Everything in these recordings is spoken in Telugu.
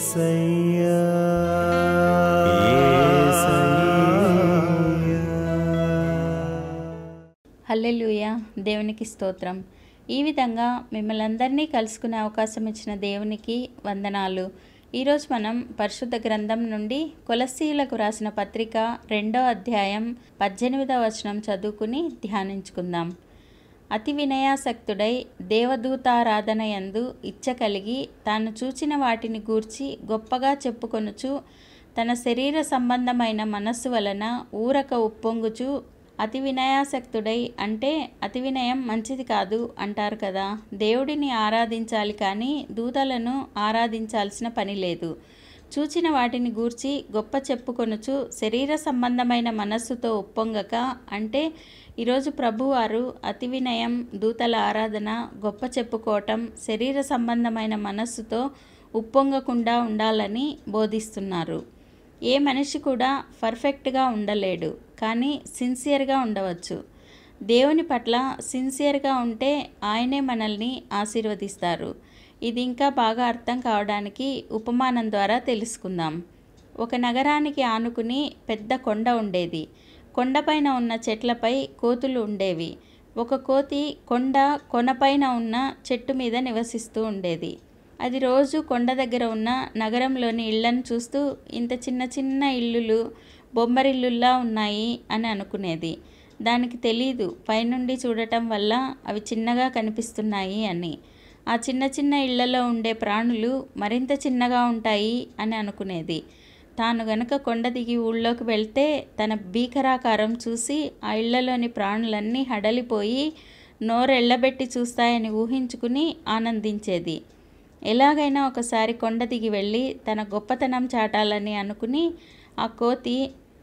యేసయ్యా హల్లెలూయా దేవునికి స్తోత్రం ఈ విధంగా మిమ్మల్ని అందరినీ కలుసుకునే అవకాశం ఇచ్చిన దేవునికి వందనాలు ఈరోజు మనం పరిశుద్ధ గ్రంథం నుండి కొలసీలకు రాసిన పత్రిక రెండో అధ్యాయం పద్దెనిమిదవ వచనం చదువుకుని ధ్యానించుకుందాం అతి వినయాసక్తుడై దేవదూతారాధన యందు ఇచ్చ కలిగి తాను చూచిన వాటిని గూర్చి గొప్పగా చెప్పుకొనుచు తన శరీర సంబంధమైన మనస్సు వలన ఊరక ఉప్పొంగుచు అతి వినయాసక్తుడై అంటే అతి వినయం మంచిది కాదు అంటారు కదా దేవుడిని ఆరాధించాలి కానీ దూతలను ఆరాధించాల్సిన పని లేదు చూచిన వాటిని గూర్చి గొప్ప చెప్పుకొనుచు శరీర సంబంధమైన మనస్సుతో ఉప్పొంగక అంటే ఈరోజు ప్రభువారు అతి వినయం దూతల ఆరాధన గొప్ప చెప్పుకోవటం శరీర సంబంధమైన మనస్సుతో ఉప్పొంగకుండా ఉండాలని బోధిస్తున్నారు ఏ మనిషి కూడా పర్ఫెక్ట్గా ఉండలేడు కానీ సిన్సియర్గా ఉండవచ్చు దేవుని పట్ల సిన్సియర్గా ఉంటే ఆయనే మనల్ని ఆశీర్వదిస్తారు ఇది ఇంకా బాగా అర్థం కావడానికి ఉపమానం ద్వారా తెలుసుకుందాం ఒక నగరానికి ఆనుకుని పెద్ద కొండ ఉండేది కొండపైన ఉన్న చెట్లపై కోతులు ఉండేవి ఒక కోతి కొండ కొనపైన ఉన్న చెట్టు మీద నివసిస్తూ ఉండేది అది రోజు కొండ దగ్గర ఉన్న నగరంలోని ఇళ్లను చూస్తూ ఇంత చిన్న చిన్న ఇల్లులు బొమ్మరిల్లుల్లా ఉన్నాయి అని అనుకునేది దానికి తెలీదు పైనుండి చూడటం వల్ల అవి చిన్నగా కనిపిస్తున్నాయి అని ఆ చిన్న చిన్న ఇళ్లలో ఉండే ప్రాణులు మరింత చిన్నగా ఉంటాయి అని అనుకునేది తాను గనక కొండ దిగి ఊళ్ళోకి వెళ్తే తన భీకరాకారం చూసి ఆ ఇళ్లలోని ప్రాణులన్నీ హడలిపోయి నోరెళ్ళబెట్టి చూస్తాయని ఊహించుకుని ఆనందించేది ఎలాగైనా ఒకసారి కొండ దిగి వెళ్ళి తన గొప్పతనం చాటాలని అనుకుని ఆ కోతి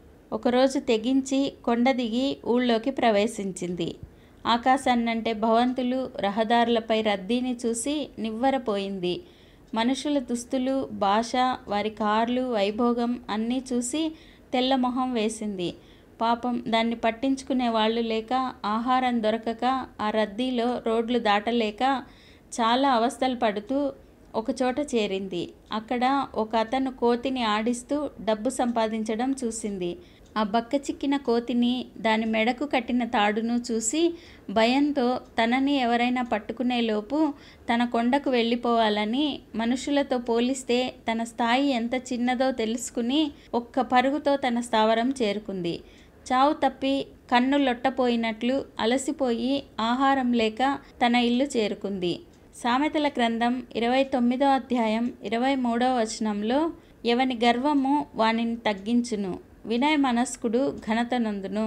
ఒకరోజు తెగించి కొండ దిగి ఊళ్ళోకి ప్రవేశించింది ఆకాశాన్నంటే భవంతులు రహదారులపై రద్దీని చూసి నివ్వరపోయింది మనుషుల దుస్తులు భాష వారి కార్లు వైభోగం అన్నీ చూసి తెల్లమొహం వేసింది పాపం దాన్ని పట్టించుకునే వాళ్ళు లేక ఆహారం దొరకక ఆ రద్దీలో రోడ్లు దాటలేక చాలా అవస్థలు పడుతూ ఒకచోట చేరింది అక్కడ ఒక అతను కోతిని ఆడిస్తూ డబ్బు సంపాదించడం చూసింది ఆ బక్క చిక్కిన కోతిని దాని మెడకు కట్టిన తాడును చూసి భయంతో తనని ఎవరైనా పట్టుకునే లోపు తన కొండకు వెళ్ళిపోవాలని మనుషులతో పోలిస్తే తన స్థాయి ఎంత చిన్నదో తెలుసుకుని ఒక్క పరుగుతో తన స్థావరం చేరుకుంది చావు తప్పి కన్ను లొట్టపోయినట్లు అలసిపోయి ఆహారం లేక తన ఇల్లు చేరుకుంది సామెతల గ్రంథం ఇరవై తొమ్మిదో అధ్యాయం ఇరవై మూడవ వచనంలో ఎవని గర్వము వానిని తగ్గించును వినయ మనస్కుడు ఘనత నొందును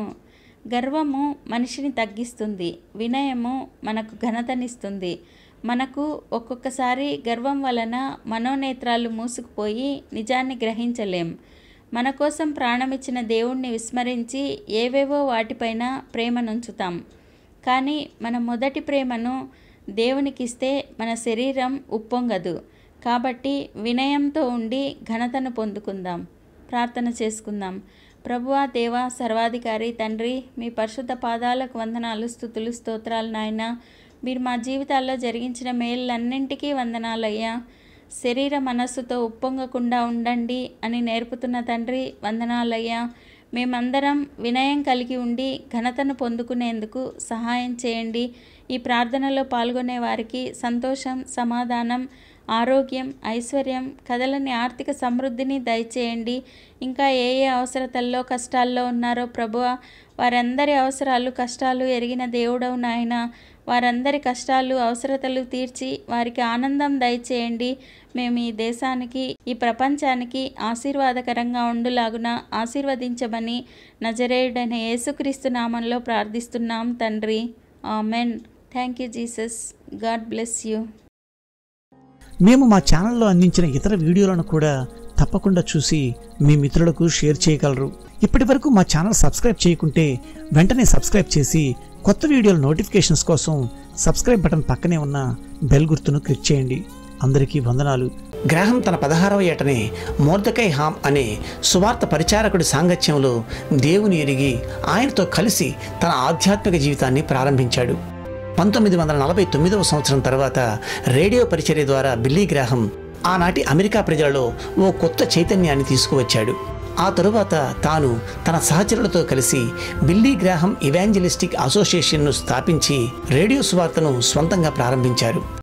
గర్వము మనిషిని తగ్గిస్తుంది వినయము మనకు ఘనతనిస్తుంది మనకు ఒక్కొక్కసారి గర్వం వలన మనోనేత్రాలు మూసుకుపోయి నిజాన్ని గ్రహించలేం మన కోసం ప్రాణమిచ్చిన దేవుణ్ణి విస్మరించి ఏవేవో వాటిపైన ప్రేమనుంచుతాం కానీ మన మొదటి ప్రేమను దేవునికిస్తే మన శరీరం ఉప్పొంగదు కాబట్టి వినయంతో ఉండి ఘనతను పొందుకుందాం ప్రార్థన చేసుకుందాం ప్రభువా దేవా సర్వాధికారి తండ్రి మీ పరిశుద్ధ పాదాలకు వందనాలు స్థుతులు స్తోత్రాలు నాయన మీరు మా జీవితాల్లో జరిగించిన మేళ్ళన్నింటికీ వందనాలయ్యా శరీర మనస్సుతో ఉప్పొంగకుండా ఉండండి అని నేర్పుతున్న తండ్రి వందనాలయ్యా మేమందరం వినయం కలిగి ఉండి ఘనతను పొందుకునేందుకు సహాయం చేయండి ఈ ప్రార్థనలో పాల్గొనే వారికి సంతోషం సమాధానం ఆరోగ్యం ఐశ్వర్యం కదలని ఆర్థిక సమృద్ధిని దయచేయండి ఇంకా ఏ ఏ అవసరతల్లో కష్టాల్లో ఉన్నారో ప్రభువ వారందరి అవసరాలు కష్టాలు ఎరిగిన దేవుడవు నాయన వారందరి కష్టాలు అవసరతలు తీర్చి వారికి ఆనందం దయచేయండి మేము ఈ దేశానికి ఈ ప్రపంచానికి ఆశీర్వాదకరంగా ఉండులాగున ఆశీర్వదించమని నజరేయుడైన యేసుక్రీస్తు నామంలో ప్రార్థిస్తున్నాం తండ్రి amen thank you Jesus God bless you మేము మా ఛానల్లో అందించిన ఇతర వీడియోలను కూడా తప్పకుండా చూసి మీ మిత్రులకు షేర్ చేయగలరు ఇప్పటి వరకు మా ఛానల్ సబ్స్క్రైబ్ చేయకుంటే వెంటనే సబ్స్క్రైబ్ చేసి కొత్త వీడియోల నోటిఫికేషన్స్ కోసం సబ్స్క్రైబ్ బటన్ పక్కనే ఉన్న బెల్ గుర్తును క్లిక్ చేయండి అందరికీ వందనాలు గ్రహం తన పదహారవ ఏటనే మోర్దకై హామ్ అనే సువార్త పరిచారకుడి సాంగత్యంలో దేవుని ఎరిగి ఆయనతో కలిసి తన ఆధ్యాత్మిక జీవితాన్ని ప్రారంభించాడు పంతొమ్మిది వందల నలభై తొమ్మిదవ సంవత్సరం తర్వాత రేడియో పరిచర్య ద్వారా బిల్లీ గ్రాహం ఆనాటి అమెరికా ప్రజలలో ఓ కొత్త చైతన్యాన్ని తీసుకువచ్చాడు ఆ తరువాత తాను తన సహచరులతో కలిసి బిల్లీ గ్రాహం ఇవాంజలిస్టిక్ అసోసియేషన్ను స్థాపించి రేడియో స్వార్తను స్వంతంగా ప్రారంభించారు